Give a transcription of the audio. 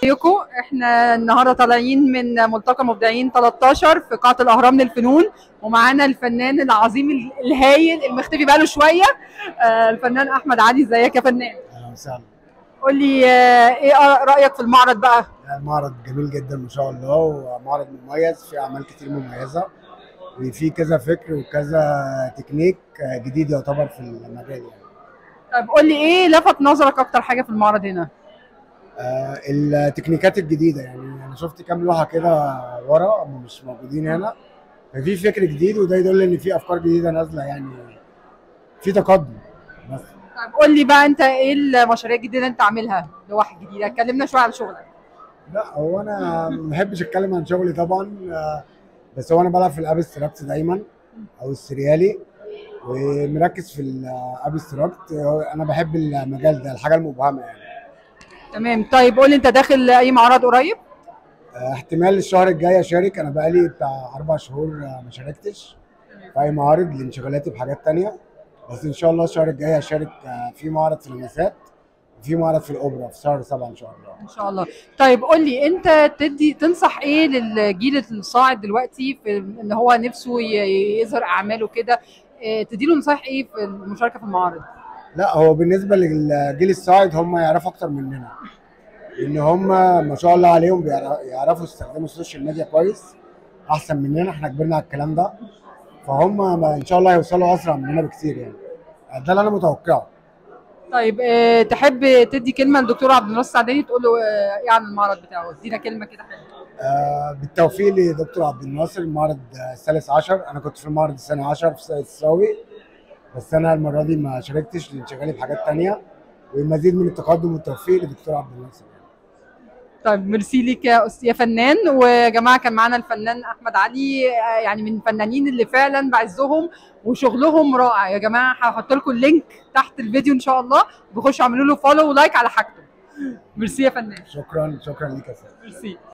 ازيكم احنا النهارده طالعين من ملتقى مبدعين 13 في قاعه الاهرام للفنون ومعانا الفنان العظيم ال- الهايل المختفي بقاله شويه آه، الفنان احمد علي ازيك يا فنان اهلا وسهلا قول لي آه، ايه رايك في المعرض بقى المعرض جميل جدا ما شاء الله ومعرض مميز فيه اعمال كتير مميزه وفيه كذا فكر وكذا تكنيك جديد يعتبر في المجال يعني طب قول لي ايه لفت نظرك اكتر حاجه في المعرض هنا آه، التكنيكات الجديده يعني انا شفت كام لوحه كده ورا هم مش موجودين هنا ففي فكر جديد وده يدل ان في افكار جديده نازله يعني في تقدم بس طب قول لي بقى انت ايه المشاريع الجديده اللي انت عاملها لوحه جديده اتكلمنا شويه عن شغلك لا هو انا ما بحبش اتكلم عن شغلي طبعا آه، بس هو انا بلعب في الابستراكت دايما او السريالي ومركز في الابستراكت انا بحب المجال ده الحاجه المبهمه يعني تمام طيب قول لي انت داخل اي معرض قريب آه، احتمال الشهر الجاي اشارك انا بقالي بتاع اربع شهور آه، ما شاركتش في اي معارض لانشغالاتي بحاجات تانية بس ان شاء الله الشهر الجاي اشارك آه، في معرض في اللمسات وفي معرض في الاوبرا في شهر سبعة ان شاء الله ان شاء الله طيب قول لي انت تدي تنصح ايه للجيل الصاعد دلوقتي في ان هو نفسه ي- يظهر اعماله كده إيه، تديله نصايح ايه في المشاركه في المعارض لا هو بالنسبه للجيل الصاعد هم يعرفوا اكتر مننا ان هم ما شاء الله عليهم بيعر- يعرفوا يستخدموا السوشيال ميديا كويس احسن مننا احنا كبرنا على الكلام ده فهم ما ان شاء الله هيوصلوا اسرع مننا بكتير يعني ده اللي انا متوقعه طيب إيه، تحب تدي كلمه للدكتور عبد الناصر السعداني تقول له آه، ايه عن المعرض بتاعه ادينا كلمه كده حلوه آه بالتوفيق لدكتور عبد الناصر المعرض آه، الثالث عشر انا كنت في المعرض الثاني عشر في ساقية الصاوي بس انا المره دي ما شاركتش لانشغالي بحاجات تانية والمزيد من التقدم والتوفيق لدكتور عبد الناصر يعني. طيب ميرسي ليك يا أس- يا فنان ويا جماعه كان معانا الفنان احمد علي آه، يعني من الفنانين اللي فعلا بعزهم وشغلهم رائع يا جماعه هحط لكم اللينك تحت الفيديو ان شاء الله بخشوا اعملوا له فولو ولايك على حاجته ميرسي يا فنان شكرا شكرا ليك يا سيدي ميرسي